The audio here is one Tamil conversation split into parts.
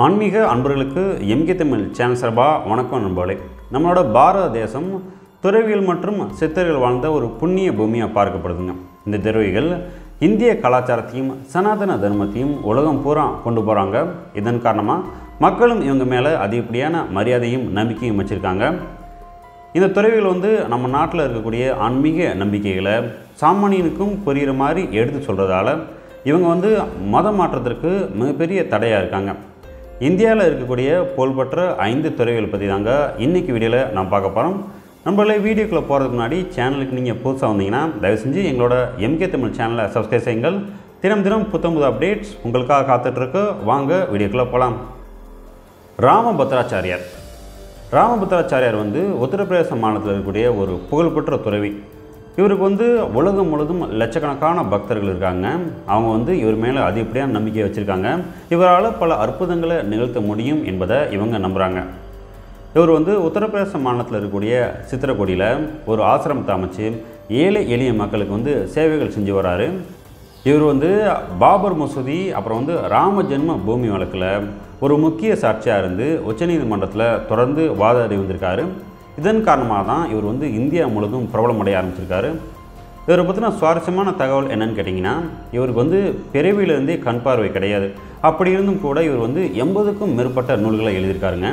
ஆன்மீக அன்பர்களுக்கு எம்கே தமிழ் சேனல் சார்பாக வணக்கம் நண்பர்களே நம்மளோட பாரத தேசம் துறவிகள் மற்றும் சித்தர்கள் வாழ்ந்த ஒரு புண்ணிய பூமியாக பார்க்கப்படுதுங்க இந்த துறவிகள் இந்திய கலாச்சாரத்தையும் சனாதன தர்மத்தையும் உலகம் பூரா கொண்டு போகிறாங்க இதன் காரணமாக மக்களும் இவங்க மேலே அதிகப்படியான மரியாதையும் நம்பிக்கையும் வச்சுருக்காங்க இந்த துறவிகள் வந்து நம்ம நாட்டில் இருக்கக்கூடிய ஆன்மீக நம்பிக்கைகளை சாமானியனுக்கும் புரிகிற மாதிரி எடுத்து சொல்கிறதால இவங்க வந்து மத மாற்றத்திற்கு மிகப்பெரிய தடையாக இருக்காங்க இந்தியாவில் இருக்கக்கூடிய புகழ்பெற்ற ஐந்து துறைகள் பற்றி தாங்க இன்றைக்கி வீடியோவில் நான் பார்க்க போகிறோம் நம்மளே வீடியோக்குள்ளே போகிறதுக்கு முன்னாடி சேனலுக்கு நீங்கள் புதுசாக வந்தீங்கன்னா தயவு செஞ்சு எங்களோட எம்கே தமிழ் சேனலை சப்ஸ்கிரைப் செய்யுங்கள் தினம் தினம் புத்தம் புது அப்டேட்ஸ் உங்களுக்காக காத்துட்ருக்கு வாங்க வீடியோக்குள்ளே போகலாம் ராமபத்ராச்சாரியார் ராமபத்ராச்சாரியார் வந்து உத்தரப்பிரதேச மாநிலத்தில் இருக்கக்கூடிய ஒரு புகழ்பெற்ற துறவி இவருக்கு வந்து உலகம் முழுதும் லட்சக்கணக்கான பக்தர்கள் இருக்காங்க அவங்க வந்து இவர் மேலே அதிகப்படியான நம்பிக்கை வச்சுருக்காங்க இவரால் பல அற்புதங்களை நிகழ்த்த முடியும் என்பதை இவங்க நம்புகிறாங்க இவர் வந்து உத்தரப்பிரதேச மாநிலத்தில் இருக்கக்கூடிய சித்திரக்குடியில் ஒரு ஆசிரமத்தை அமைச்சு ஏழை எளிய மக்களுக்கு வந்து சேவைகள் செஞ்சு வராரு இவர் வந்து பாபர் மசூதி அப்புறம் வந்து ராம ஜென்ம பூமி வழக்கில் ஒரு முக்கிய சாட்சியாக இருந்து உச்சநீதிமன்றத்தில் தொடர்ந்து வாதாடி வந்திருக்காரு இதன் காரணமாக தான் இவர் வந்து இந்தியா முழுவதும் பிரபலமடைய ஆரம்பிச்சிருக்காரு இவரை பற்றின சுவாரஸ்யமான தகவல் என்னன்னு கேட்டிங்கன்னா இவருக்கு வந்து பிறவியிலிருந்தே கண் பார்வை கிடையாது அப்படி இருந்தும் கூட இவர் வந்து எண்பதுக்கும் மேற்பட்ட நூல்களை எழுதியிருக்காருங்க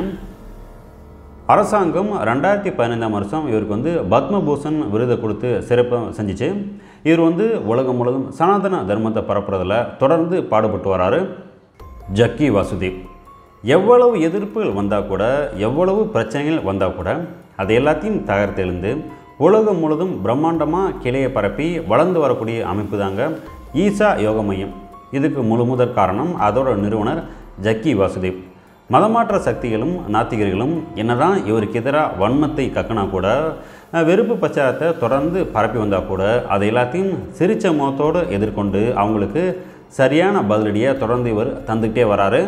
அரசாங்கம் ரெண்டாயிரத்தி பதினைந்தாம் வருஷம் இவருக்கு வந்து பத்மபூஷன் விருதை கொடுத்து சிறப்பு செஞ்சுச்சு இவர் வந்து உலகம் முழுவதும் சனாதன தர்மத்தை பரப்புறதில் தொடர்ந்து பாடுபட்டு வராரு ஜக்கி வாசுதேவ் எவ்வளவு எதிர்ப்புகள் வந்தால் கூட எவ்வளவு பிரச்சனைகள் வந்தால் கூட அதை எல்லாத்தையும் தகர்த்தெழுந்து உலகம் முழுதும் பிரம்மாண்டமாக கிளையை பரப்பி வளர்ந்து வரக்கூடிய அமைப்பு தாங்க ஈசா யோக மையம் இதுக்கு முழு முதற் காரணம் அதோட நிறுவனர் ஜக்கி வாசுதேவ் மதமாற்ற சக்திகளும் நாத்திகர்களும் என்னதான் இவருக்கு எதிராக வன்மத்தை கக்கினா கூட அஹ், வெறுப்பு பிரச்சாரத்தை தொடர்ந்து பரப்பி வந்தால் கூட அதை எல்லாத்தையும் சிரிச்ச முகத்தோடு எதிர்கொண்டு அவங்களுக்கு சரியான பதிலடியை தொடர்ந்து இவர் தந்துக்கிட்டே வராரு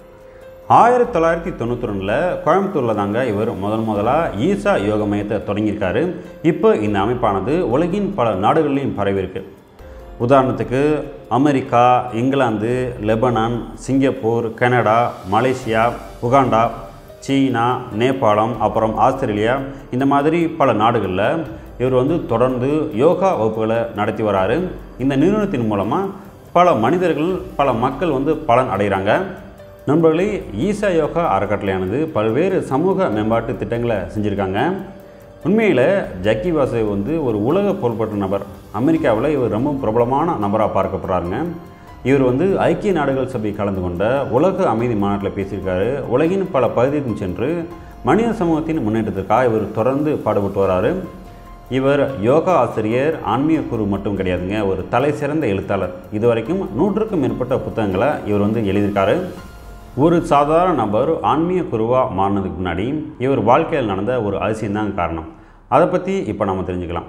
ஆயிரத்தி தொள்ளாயிரத்தி தொண்ணூற்றி ரெண்டில் கோயம்புத்தூரில் தாங்க இவர் முதல் முதலாக ஈசா யோக மையத்தை தொடங்கியிருக்காரு இப்போ இந்த அமைப்பானது உலகின் பல நாடுகள்லையும் பரவியிருக்கு உதாரணத்துக்கு America England Lebanon Singapore Canada Malaysia Uganda China நேபாளம் அப்புறம் ஆஸ்திரேலியா இந்த மாதிரி பல நாடுகளில் இவர் வந்து தொடர்ந்து யோகா வகுப்புகளை நடத்தி வராரு இந்த நிறுவனத்தின் மூலமாக பல மனிதர்கள் பல மக்கள் வந்து பலன் அடைகிறாங்க நண்பர்களே ஈசா யோகா அறக்கட்டளையானது பல்வேறு சமூக மேம்பாட்டு திட்டங்களை செஞ்சுருக்காங்க உண்மையில் ஜக்கி வாசுதேவ் வந்து ஒரு உலக புகழ்பெற்ற நபர் அமெரிக்காவில் இவர் ரொம்ப பிரபலமான நபராக பார்க்கப்படுறாருங்க இவர் வந்து ஐக்கிய நாடுகள் சபை கலந்து கொண்ட உலக அமைதி மாநாட்டில் பேசியிருக்காரு உலகின் பல பகுதிக்கும் சென்று மனித சமூகத்தின் முன்னேற்றத்திற்காக இவர் தொடர்ந்து பாடுபட்டு வராரு இவர் யோகா ஆசிரியர் ஆன்மீக குரு மட்டும் கிடையாதுங்க ஒரு தலை சிறந்த எழுத்தாளர் இதுவரைக்கும் நூற்றுக்கும் மேற்பட்ட புத்தகங்களை இவர் வந்து எழுதியிருக்காரு ஒரு சாதாரண நபர் ஆன்மீக குருவாக மாறினதுக்கு முன்னாடி இவர் வாழ்க்கையில் நடந்த ஒரு அதிசயம்தான் காரணம் அதை பற்றி இப்போ நம்ம தெரிஞ்சுக்கலாம்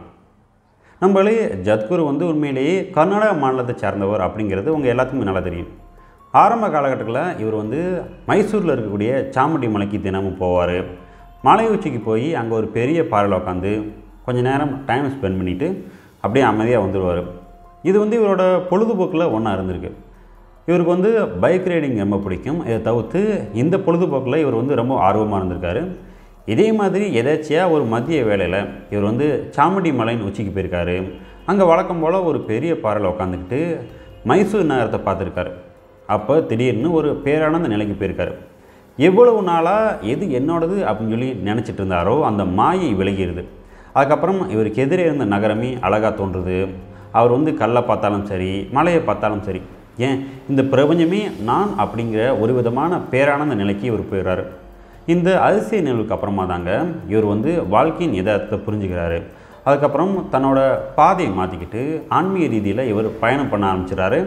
நம்மளே ஜத்குரு வந்து உண்மையிலேயே கர்நாடக மாநிலத்தை சார்ந்தவர் அப்படிங்கிறது உங்கள் எல்லாத்துக்குமே நல்லா தெரியும் ஆரம்ப காலகட்டத்தில் இவர் வந்து மைசூரில் இருக்கக்கூடிய சாமுண்டி மலைக்கு தினமும் போவார் மலை உச்சிக்கு போய் அங்கே ஒரு பெரிய பாறையில் உட்காந்து கொஞ்ச நேரம் டைம் ஸ்பெண்ட் பண்ணிவிட்டு அப்படியே அமைதியாக வந்துடுவார் இது வந்து இவரோட பொழுதுபோக்கில் ஒன்றா இருந்திருக்கு இவருக்கு வந்து பைக் ரைடிங் ரொம்ப பிடிக்கும் இதை தவிர்த்து இந்த பொழுதுபோக்கில் இவர் வந்து ரொம்ப ஆர்வமாக இருந்திருக்காரு இதே மாதிரி எதாச்சியாக ஒரு மதிய வேளையில் இவர் வந்து சாமுண்டி மலையின் உச்சிக்கு போயிருக்காரு அங்கே வழக்கம் போல் ஒரு பெரிய பாறையில் உட்காந்துக்கிட்டு மைசூர் நகரத்தை பார்த்துருக்காரு அப்போ திடீர்னு ஒரு பேரானந்த நிலைக்கு போயிருக்காரு எவ்வளவு நாளாக எது என்னோடது அப்படின்னு சொல்லி நினச்சிட்டு இருந்தாரோ அந்த மாயை விலகிடுது அதுக்கப்புறம் இவருக்கு எதிரே இருந்த நகரமே அழகாக தோன்றுது அவர் வந்து கல்லை பார்த்தாலும் சரி மலையை பார்த்தாலும் சரி ஏன் இந்த பிரபஞ்சமே நான் அப்படிங்கிற ஒரு விதமான பேரானந்த நிலைக்கு இவர் போயிடுறாரு இந்த அதிசய நிகழ்வுக்கு அப்புறமா தாங்க இவர் வந்து வாழ்க்கையின் யதார்த்தத்தை புரிஞ்சுக்கிறாரு அதுக்கப்புறம் தன்னோட பாதையை மாற்றிக்கிட்டு ஆன்மீக ரீதியில் இவர் பயணம் பண்ண ஆரம்பிச்சிடுறாரு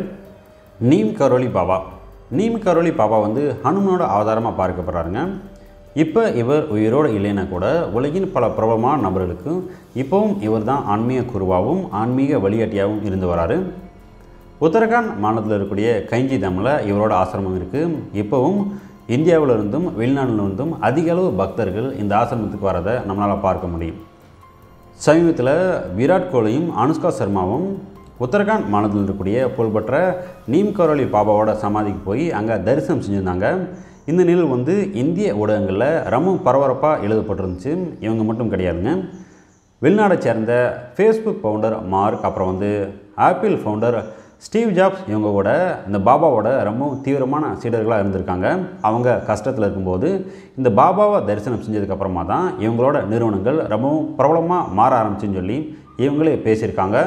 நீம் கரோலி பாபா நீம் கரோலி பாபா வந்து ஹனுமனோட அவதாரமாக பார்க்கப்படுறாருங்க இப்போ இவர் உயிரோடு இல்லைன்னா கூட உலகின் பல பிரபலமான நபர்களுக்கு இப்போவும் இவர் தான் ஆன்மீக குருவாகவும் ஆன்மீக வழிகாட்டியாகவும் இருந்து வராரு உத்தரகாண்ட் மாநிலத்தில் இருக்கக்கூடிய கைஞ்சி தாமில் இவரோட ஆசிரமம் இருக்குது இப்போவும் இந்தியாவில் இருந்தும் வெளிநாட்டில் இருந்தும் அதிக அளவு பக்தர்கள் இந்த ஆசிரமத்துக்கு வரதை நம்மளால் பார்க்க முடியும் சமீபத்தில் விராட் கோலியும் அனுஷ்கா சர்மாவும் உத்தரகாண்ட் மாநிலத்தில் இருக்கக்கூடிய புகழ்பெற்ற நீம் கரோலி பாபாவோட சமாதிக்கு போய் அங்கே தரிசனம் செஞ்சுருந்தாங்க இந்த நிகழ்வு வந்து இந்திய ஊடகங்களில் ரொம்ப பரபரப்பாக எழுதப்பட்டிருந்துச்சு இவங்க மட்டும் கிடையாதுங்க வெளிநாடை சேர்ந்த ஃபேஸ்புக் ஃபவுண்டர் மார்க் அப்புறம் வந்து ஆப்பிள் ஃபவுண்டர் ஸ்டீவ் ஜாப்ஸ் இவங்க கூட இந்த பாபாவோட ரொம்ப தீவிரமான சீடர்களாக இருந்திருக்காங்க அவங்க கஷ்டத்தில் இருக்கும்போது இந்த பாபாவை தரிசனம் செஞ்சதுக்கப்புறமா தான் இவங்களோட நிறுவனங்கள் ரொம்பவும் பிரபலமாக மாற ஆரம்பிச்சுன்னு சொல்லி இவங்களே பேசியிருக்காங்க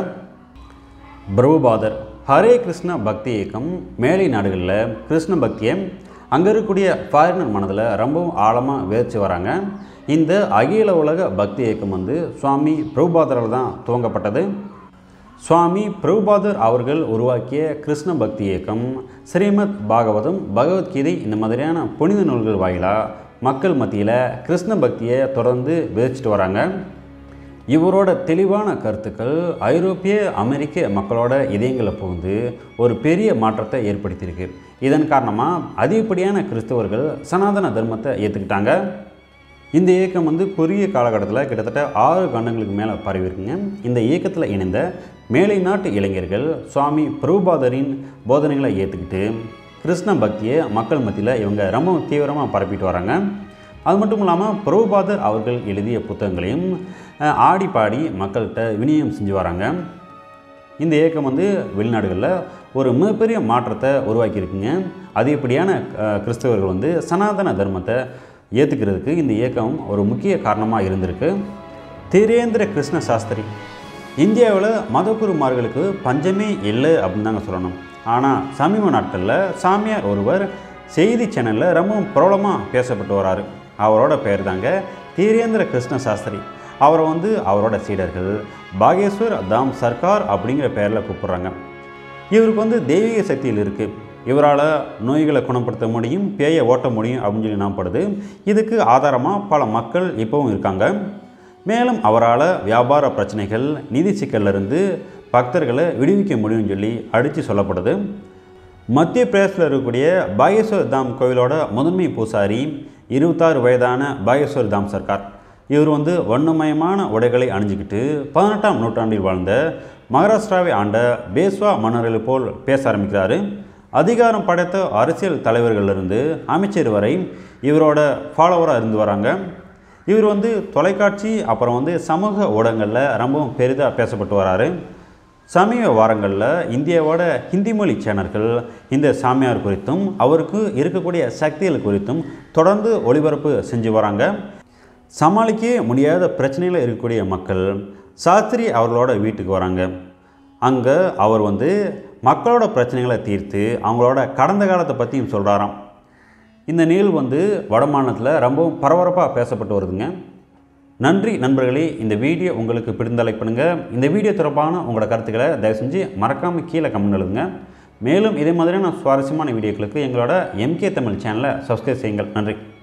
பிரபுபாதர் ஹரே கிருஷ்ண பக்தி இயக்கம் மேலை நாடுகளில் கிருஷ்ண பக்தியை அங்கே இருக்கக்கூடிய ஃபாரினர் மனதில் ரொம்பவும் ஆழமாக விதைச்சு வராங்க இந்த அகில உலக பக்தி இயக்கம் வந்து சுவாமி பிரபுபாதரால் தான் துவங்கப்பட்டது சுவாமி பிரபுபாதர் அவர்கள் உருவாக்கிய கிருஷ்ண பக்தி இயக்கம் ஸ்ரீமத் பாகவதம் பகவத்கீதை இந்த மாதிரியான புனித நூல்கள் வாயிலாக மக்கள் மத்தியில் கிருஷ்ண பக்தியை தொடர்ந்து விதைச்சிட்டு வராங்க இவரோட தெளிவான கருத்துக்கள் ஐரோப்பிய அமெரிக்க மக்களோட இதயங்களை புகுந்து ஒரு பெரிய மாற்றத்தை ஏற்படுத்தியிருக்கு இதன் காரணமாக அதிகப்படியான கிறிஸ்தவர்கள் சனாதன தர்மத்தை ஏற்றுக்கிட்டாங்க இந்த இயக்கம் வந்து குறுகிய காலகட்டத்தில் கிட்டத்தட்ட ஆறு கண்டங்களுக்கு மேலே பரவியிருக்குங்க இந்த இயக்கத்தில் இணைந்த மேலை நாட்டு இளைஞர்கள் சுவாமி பிரபுபாதரின் போதனைகளை ஏற்றுக்கிட்டு கிருஷ்ண பக்தியை மக்கள் மத்தியில் இவங்க ரொம்ப தீவிரமாக பரப்பிட்டு வராங்க அது மட்டும் இல்லாமல் பிரபுபாதர் அவர்கள் எழுதிய புத்தகங்களையும் அஹ், ஆடி பாடி மக்கள்கிட்ட விநியோகம் செஞ்சு வராங்க இந்த இயக்கம் வந்து வெளிநாடுகளில் ஒரு மிகப்பெரிய மாற்றத்தை உருவாக்கியிருக்குங்க அதிகப்படியான அஹ், கிறிஸ்தவர்கள் வந்து சனாதன தர்மத்தை ஏற்றுக்கிறதுக்கு இந்த இயக்கம் ஒரு முக்கிய காரணமாக இருந்திருக்கு திரேந்திர கிருஷ்ண சாஸ்திரி இந்தியாவில் மதகுருமார்களுக்கு பஞ்சமே இல்லை அப்படின்னு தாங்க சொல்லணும் ஆனால் சமீப நாட்களில் சாமியார் ஒருவர் செய்தி சேனலில் ரொம்பவும் பிரபலமாக பேசப்பட்டு வராரு அவரோட பேர் தாங்க தீரேந்திர கிருஷ்ண சாஸ்திரி அவரை வந்து அவரோட சீடர்கள் பாகேஸ்வர் தாம் சர்க்கார் அப்படிங்கிற பேரில் கூப்பிட்றாங்க இவருக்கு வந்து தெய்வீக சக்தியில் இருக்குது இவரால் நோய்களை குணப்படுத்த முடியும் பேயை ஓட்ட முடியும் அப்படின்னு சொல்லி நம்பப்படுது இதுக்கு ஆதாரமாக பல மக்கள் இப்போவும் இருக்காங்க மேலும் அவரால் வியாபார பிரச்சனைகள் நிதி சிக்கல்லிருந்து பக்தர்களை விடுவிக்க முடியும்னு சொல்லி அடித்து சொல்லப்படுது மத்திய பிரதேசத்தில் இருக்கக்கூடிய பாகேஸ்வர் தாம் கோவிலோட முதன்மை பூசாரி இருபத்தாறு வயதான பாகேஸ்வர் தாம் சர்க்கார் இவர் வந்து வண்ணமயமான உடைகளை அணிஞ்சுக்கிட்டு பதினெட்டாம் நூற்றாண்டில் வாழ்ந்த மகாராஷ்டிராவை ஆண்ட பேஸ்வா மன்னர்கள் போல் பேச ஆரம்பிக்கிறாரு அதிகாரம் படைத்த அரசியல் தலைவர்களிலிருந்து அமைச்சர் வரை இவரோட ஃபாலோவராக இருந்து வராங்க இவர் வந்து தொலைக்காட்சி அப்புறம் வந்து சமூக ஊடகங்களில் ரொம்பவும் பெரிதாக பேசப்பட்டு வராரு சமீப வாரங்களில் இந்தியாவோட ஹிந்தி மொழி சேனல்கள் இந்த சாமியார் குறித்தும் அவருக்கு இருக்கக்கூடிய சக்திகள் குறித்தும் தொடர்ந்து ஒளிபரப்பு செஞ்சு வராங்க சமாளிக்க முடியாத பிரச்சனையில் இருக்கக்கூடிய மக்கள் சாஸ்திரி அவர்களோட வீட்டுக்கு வராங்க அங்கே அவர் வந்து மக்களோட பிரச்சனைகளை தீர்த்து அவங்களோட கடந்த காலத்தை பற்றியும் சொல்கிறாராம் இந்த நிகழ்வு வந்து வடமாநிலத்தில் ரொம்பவும் பரபரப்பாக பேசப்பட்டு வருதுங்க நன்றி நண்பர்களே இந்த வீடியோ உங்களுக்கு பிடிந்த லைக் பண்ணுங்கள் இந்த வீடியோ தொடர்பான உங்களோட கருத்துக்களை தயவு செஞ்சு மறக்காமல் கீழே கமெண்ட் எழுதுங்க மேலும் இதே மாதிரியான சுவாரஸ்யமான வீடியோக்களுக்கு எங்களோட எம்கே தமிழ் சேனலை சப்ஸ்கிரைப் செய்யுங்கள் நன்றி